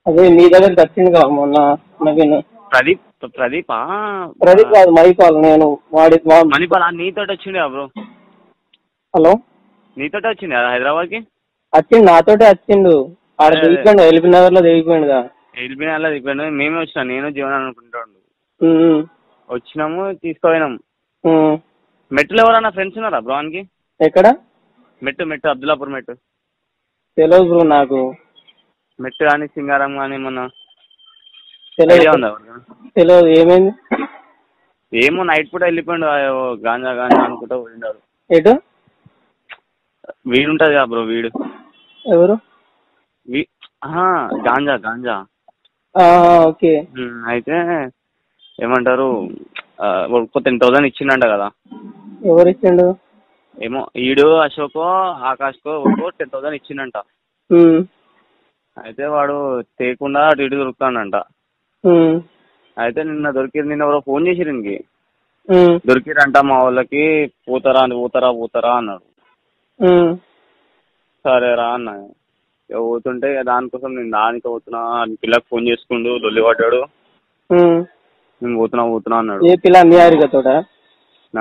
అదే నీ దగ్గరికి వచ్చింది కదా మొన్న నవీన్ ప్రదీప్ ప్రదీపా ప్రదీప్ కాదు మైపాల్ నేను వాడి వా- మణిపాల్ ఆ నీతోటి వచ్చిండే బ్రో హలో నీతోటే వచ్చింది హైదరాబాద్కి వచ్చిండు నాతోటే వచ్చిండు ఆడ అదే. దిగిపోయిండు ఎల్బీ నగర్ లో దిగిపోయిండుగా వెళ్ళిపోయిన అలా దిగిపోయాను మేమే వచ్చినాం నేను జీవన్ అనుకుంటాడు ఉమ్, వచ్చినాము తీసుకుపోయినాం ఉమ్. మెట్టులో ఎవరన్నా ఫ్రెండ్స్ ఉన్నారా బ్రో ఆయనకి ఎక్కడ మెట్టు మెట్టు అబ్దుల్లాపూర్ మెట్టు తెలియదు బ్రో నాకు మెట్టు కానీ సింగారం కానీ మొన్న ఐడియా తెలియదు ఉందా ఎవరికైనా? తెలియదు ఏమైంది ఏమో నైట్ పూట వెళ్ళిపోయాడు ఆ ఏవో గాంజా గాంజా అనుకుంటా పోయిండాడు ఎటు వీడు ఉంటుంది కదా బ్రో వీడు ఎవరు వీ ఆహా, గాంజా గాంజా ఆ, ఓకే ఉమ్, అయితే ఏమంటారు ఒక టెన్ థౌసండ్ ఇచ్చిండంట కదా ఎవరు ఇచ్చిండు ఏమో ఈడు అశోకో ఆకాష్కో ఒక టెన్ థౌసండ్ ఇచ్చిండంట ఉమ్, అయితే వాడు తేకుండా అటు ఇటు దొరుకుతాడంట ఉమ్, అయితే నిన్న దొరికింది నిన్న ఎవరో ఫోన్ చేసిరు ఇంకి ఉమ్, దొరికిరంట మా వాళ్ళకి పోతారా అని పోతారా పోతారా అన్నాడు ఉమ్. సరేరా అన్న ఇక పోతుంటే ఇక దానికోసం నేను దానికి పోతున్నా అని పిల్లకి ఫోన్ చేసుకుండు లొల్లి పడ్డాడు ఉమ్. నేను పోతున్నా పోతున్నా అన్నాడు ఏ పిల్ల నిహారిక తోట ఆ,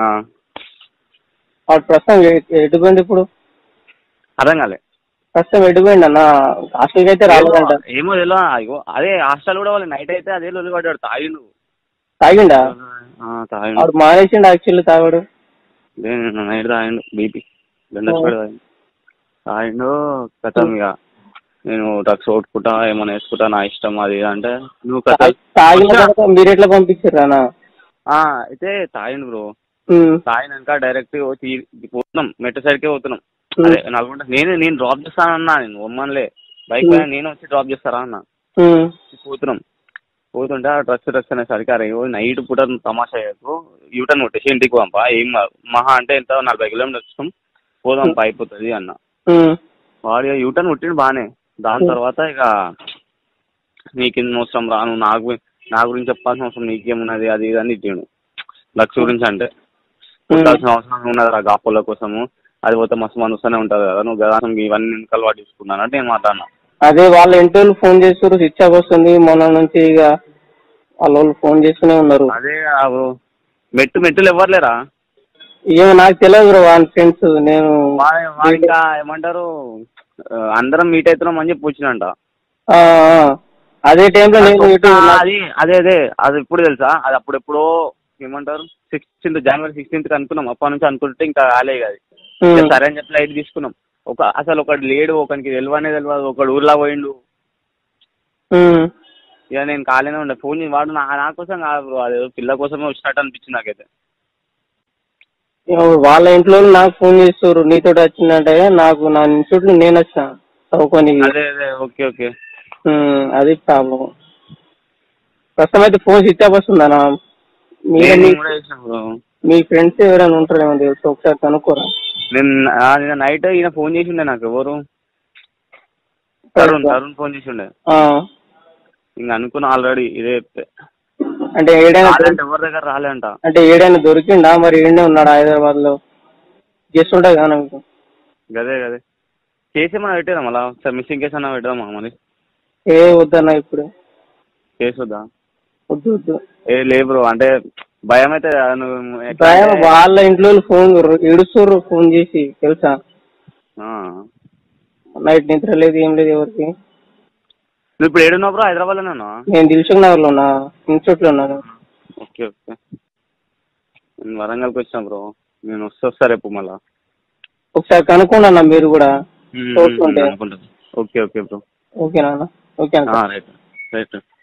వాడు ప్రస్తుతం ఎ- ఎటుపోయింది ఇప్పుడు అర్థం కాలే ప్రస్తుతం ఎటుపోయింది అన్న హాస్టల్కి అయితే రాలేదంట ఏమో తెలియదు అయ్యో అదే హాస్టల్ కూడా వాళ్ళు నైట్ అయితే అదే లొల్లి పడ్డాడు తాగిండు తాగిండా ఆ, తాగిండు వాడు మానేసిండు యాక్చువల్లీ తాగాడు అదే నిన్న నైట్ తాగిండు బీపీ బెండస్ కూడా తాగిండు తాగిండు కథం ఇక నేను డ్రగ్స్ కొట్టుకుంటా ఏమైనా వేసుకుంటా నా ఇష్టం అది ఇది అంటే నువ్వు కథ తా- తాగిన తర్వాత మీరు ఎట్లా పంపించారు అన్న ఆ, అయితే తాగిండు బ్రో ఉమ్, తాగినాక డైరెక్ట్ వచ్చి పోతున్నాం మెట్రో సైడ్కే పోతున్నాం ఉమ్, అదే నల్గొండ నేను నేను డ్రాప్ చేస్తానన్నా నేను ఉమ్మన్లే బైక్ పైన నేను వచ్చి డ్రాప్ చేస్తారా అన్న ఉమ్, పోతున్నాం పోతుంటే ఆ డ్రగ్స్ డ్రగ్స్ అనేసరికి అరే ఓ నైట్ పూట తమాషా చేయకు యూటర్న్ కొట్టేసి ఇంటికి పంపా ఏం కాదు. మహా అంటే ఎంత నలభై కిలోమీటర్స్ వస్తాం పోదాం పా అయిపోతుంది అన్న ఉమ్, వాడు ఇక యూటర్న్ కొట్టిండు బాగానే దాని తర్వాత ఇక నీకు ఇన్ని అవసరం రా నువ్వు నాకు నా గురించి చెప్పాల్సిన అవసరం నీకేమున్నది అది ఇది అని తిట్టిండు డ్రగ్స్ గురించి అంటే కొట్టాల్సిన అవసరం ఉన్నది రా గాపోల కోసము అది పోతే మస్తు మంది వస్తూనే ఉంటుంది కదా నువ్వు కదా ఇవన్నీ ఎందుకు అలవాటు తీసుకున్నాను అంటే నేను మాట్లాడినా అదే వాళ్ళ ఇంటి వాళ్ళు ఫోన్ చేస్తారు స్విచ్ ఆఫ్ వస్తుంది మొన్న నుంచి ఇక వాళ్ళ వాళ్ళు ఫోన్ చేస్తూనే ఉన్నారు అదే ఆ బ్రో మెట్టు మెట్టులు ఎవరు లేరా ఏమో నాకు తెలియదు బ్రో వాళ్ళ ఫ్రెండ్స్ నేను వా- వా ఇంకా ఏమంటారు ఆ, అందరం మీట్ అవుతున్నాం అని చెప్పి వచ్చినంట ఆ, ఆ. అదే టైంలో నేను ఇటు ఆ, అది అదే అదే అది ఎప్పుడు తెలుసా అది అప్పుడు ఎప్పుడో ఏమంటారు సిక్స్టీన్త్ జనవరి సిక్స్టీన్త్ అనుకున్నాం అప్పటి నుంచి అనుకుంటే ఇంకా రాలే అది ఉమ్, సరే అని చెప్పి లైట్ తీసుకున్నాం ఒక అసలు ఒకటి లేడు ఒకనికి తెలియనే తెలియదు ఒకడు ఊర్లో పోయిండు ఉమ్. ఇక నేను ఖాళీనే ఉండే ఫోన్ చేసి వాడు నా నా కోసం కాదు బ్రో అది ఏదో పిల్ల కోసమే వచ్చినట్టు అనిపించింది నాకైతే ఏమో వాళ్ళ ఇంట్లో వాళ్ళు నాకు ఫోన్ చేస్తారు నీతో వచ్చిందంటే నాకు నా ఇన్స్టిట్యూట్ నేను వచ్చిన చదువుకోనికి అదే అదే ఓకే ఓకే ఉమ్, అది ప్రాబ్లం ప్రస్తుతం అయితే ఫోన్ స్విచ్ ఆఫ్ వస్తుందనా మీరు నేను మీ- కూడా చేసిన బ్రో మీ ఫ్రెండ్స్ ఎవరైనా ఉంటారేమో తెలుసు ఒకసారి కనుక్కోరా నేను ఆ, నిన్న నైట్ ఈయన ఫోన్ చేసి ఉండే నాకు ఎవరు తరుణ్ తరుణ్ ఫోన్ చేసి ఉండే ఆ, ఇంక అనుకున్నా ఆల్రెడీ ఇదే చెప్తే అంటే ఏడైనా రాలేంట ఎవరి దగ్గర రాలేంట అంటే ఏడైనా దొరికిండా మరి ఈడనే ఉన్నాడు హైదరాబాద్ లో గెస్ట్ ఉంటుంది కదా నాకు గదే గదే కేసు ఏమైనా పెట్టేదా మళ్ళా సార్ మిస్సింగ్ కేసు అన్నా పెట్టదామా మరి ఏ వద్దన్నా ఇప్పుడు కేసు వద్దా వద్దు వద్దు ఏ లే బ్రో అంటే భయం అయితే కదా నువ్వు ఎట్లా భయం అంటే- వాళ్ళ ఇంట్లో వాళ్ళు ఫోన్ ఏడుస్తారు ఫోన్ చేసి తెలుసా ఆ. నైట్ నిద్ర లేదు ఏం లేదు ఎవరికి నువ్వు ఇప్పుడు ఏడున్నావు బ్రో హైదరాబాద్లోనే ఉన్నావా నేను దిల్సుఖ్ నగర్ లో ఉన్నా ఇన్స్టిట్యూట్ లో ఉన్నాను ఓకే ఓకే నేను వరంగల్కి వచ్చిన బ్రో నేను వస్తా వస్తా రేపు మళ్ళా ఒకసారి కనుక్కోండి అన్న మీరు కూడా మ్మ్, చూసుకుంటే. అనుకుంటా ఓకే ఓకే బ్రో ఓకేనా అన్న ఓకే అన్న రైట్ రైట్